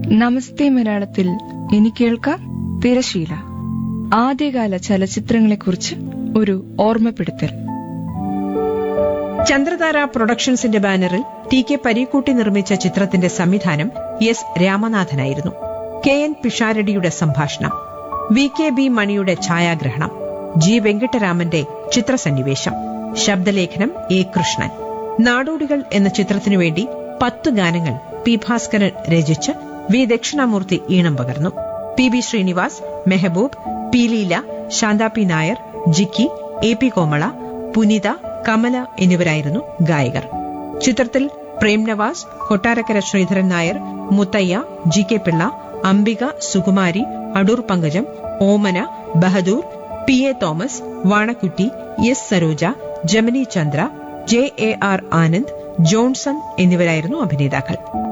നമസ്തേ മലയാളത്തിൽ ഇനി കേൾക്കാം തിരശീല ആദ്യകാല ചലച്ചിത്രങ്ങളെക്കുറിച്ച് ഒരു ഓർമ്മപ്പെടുത്തൽ ചന്ദ്രതാര പ്രൊഡക്ഷൻസിന്റെ ബാനറിൽ ടി കെ പരീക്കൂട്ടി നിർമ്മിച്ച ചിത്രത്തിന്റെ സംവിധാനം എസ് രാമനാഥനായിരുന്നു കെ എൻ പിഷാരടിയുടെ സംഭാഷണം വി കെ ബി മണിയുടെ ഛായാഗ്രഹണം ജി വെങ്കിട്ടരാമന്റെ ചിത്രസന്നിവേശം ശബ്ദലേഖനം എ കൃഷ്ണൻ നാടോടികൾ എന്ന ചിത്രത്തിനു വേണ്ടി പത്ത് ഗാനങ്ങൾ പി ഭാസ്കരൻ രചിച്ച് വി ദക്ഷിണാമൂർത്തി ഈണം പകർന്നു P B Sreenivas Mehboob P Leela Santha P Nair Jikki A P Komala Punitha Kamala എന്നിവരായിരുന്നു ഗായകർ ചിത്രത്തിൽ Prem Navas Kottarakkara Sreedharan Nair Muthaiah G K Pillai Ambika Sukumari Adoor Pankajam Omana Bahadur P A Thomas Vanakkutty S Saroja Gemini Chandra J A R Anand Johnson എന്നിവരായിരുന്നു അഭിനേതാക്കൾ